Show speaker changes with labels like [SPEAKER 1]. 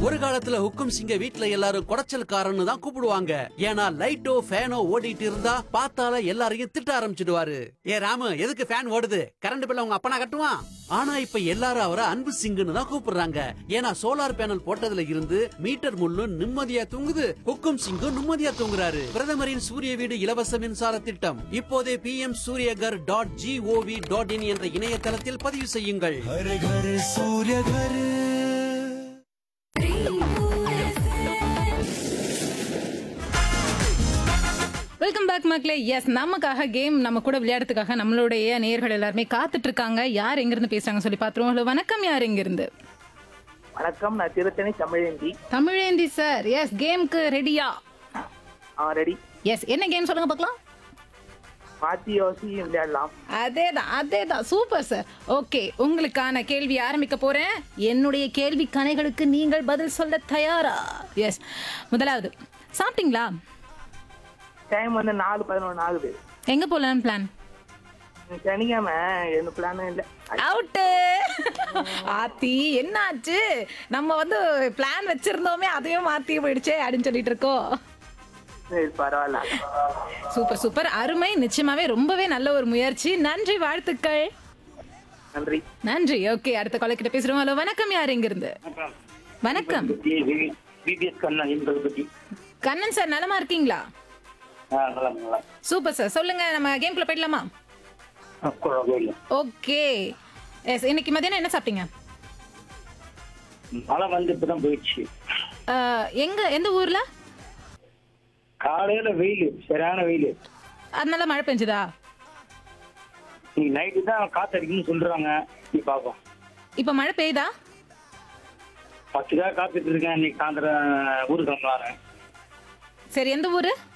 [SPEAKER 1] ஒரு காலத்துல ஹுக்கும் சிங்க வீட்ல எல்லாரும் குடைச்சல்காரன்னு தான் கூப்பிடுவாங்க ஏன்னா லைட்டோ ஃபேனோ ஓடிட்டு இருந்தா பார்த்தால எல்லாரையும் திட்ட ஆரம்பிச்சிடுவாரு ஏ ராமு எதுக்கு ஃபேன் ஓடுது கரண்ட் பில்ல உங்க அப்பனா கட்டுவான் ஆனா இப்ப எல்லாரும் அவரை அன்பு சிங்குன்னு தான் கூப்பிடுறாங்க ஏன்னா சோலார் பேனல் போட்டதுல இருந்து மீட்டர் முள்ளும் நிம்மதியா தூங்குது ஹுக்கும் சிங்கும் நிம்மதியா தூங்குறாரு பிரதமரின் சூரிய வீடு இலவச மின்சார திட்டம் இப்போதே P M Suryaghar dot GOV dot in என்ற இணையதளத்தில் பதிவு செய்யுங்கள்
[SPEAKER 2] हर घर सूर्य घर
[SPEAKER 3] வெல்கம் பேக் மக்களே எஸ் நமக்காக கேம் நம்ம கூட விளையாடுறதுக்காக நம்மளுடைய நேயர்கள் எல்லாருமே காத்துட்டு இருக்காங்க யார் எங்கிருந்து பேசுறாங்க சொல்லி பாத்துருவோம் ஹலோ வணக்கம் யார் எங்கிருந்து
[SPEAKER 4] வணக்கம் நான் திருத்தணி தமிழேந்தி
[SPEAKER 3] தமிழேந்தி சார் எஸ் கேம்க்கு ரெடியா
[SPEAKER 4] ஆ ரெடி
[SPEAKER 3] எஸ் என்ன கேம் சொல்லுங்க பார்க்கலாம்
[SPEAKER 4] மாத்தி யோசி விளையாடலாம்
[SPEAKER 3] அதேதான் அதேதான் சூப்பர் சார் ஓகே உங்களுக்கான கேள்வி ஆரம்பிக்க போறேன் என்னுடைய கேள்வி கணைகளுக்கு நீங்கள் பதில் சொல்ல தயாரா எஸ் முதலாவது சாப்பிட்டீங்களா
[SPEAKER 4] டைம் வந்து நாலு பதினொன்று ஆகுது
[SPEAKER 3] எங்க போலாம் பிளான்
[SPEAKER 4] சனிக்கிழமை எந்த பிளானும் இல்லை
[SPEAKER 3] அவுட்டு ஆத்தி என்னாச்சு நம்ம வந்து பிளான் வச்சிருந்தோமே அதையும் மாத்தி போயிடுச்சே அப்படின்னு சொல்லிட்டு இருக்கோம்
[SPEAKER 4] சரி பரவாயில்ல
[SPEAKER 3] சூப்பர் சூப்பர் அருமை நிச்சயமாவே ரொம்பவே நல்ல ஒரு முயற்சி நன்றி வாழ்த்துக்கள்
[SPEAKER 4] நன்றி
[SPEAKER 3] நன்றி ஓகே அடுத்த கொலை கிட்ட பேசுறோம் ஹலோ வணக்கம் யார் எங்க இருந்து வணக்கம்
[SPEAKER 5] பிபிஎஸ் கண்ணா என்பது பத்தி
[SPEAKER 3] கண்ணன் சார் நலமா இருக்கீங்களா
[SPEAKER 5] ஆ, நல்லா நல்லா
[SPEAKER 3] சூப்பர் சார் சொல்லுங்க நம்ம கேம்குள்ள போயிடலாமா
[SPEAKER 5] கோயில்
[SPEAKER 3] ஓகே எஸ் இன்னைக்கு மதியானம் என்ன சாப்பிட்டீங்க
[SPEAKER 5] மழை வந்து இப்பதான் போயிடுச்சு
[SPEAKER 3] அஹ், எங்க எந்த ஊர்ல
[SPEAKER 5] காலையில வெயில் சரியான வெயில்
[SPEAKER 3] அதனால மழை பெஞ்சுதா
[SPEAKER 5] நீ நைட்டு தான் காத்தடிக்குன்னு சொல்றாங்க நீ பாப்போம்
[SPEAKER 3] இப்ப மழை பெய்யுதா
[SPEAKER 5] பத்துக்காக காத்துட்டு இருக்கேன் இன்னைக்கு சாயந்தரம் ஊருக்கு கிளம்பலான்னு
[SPEAKER 3] சரி எந்த ஊரு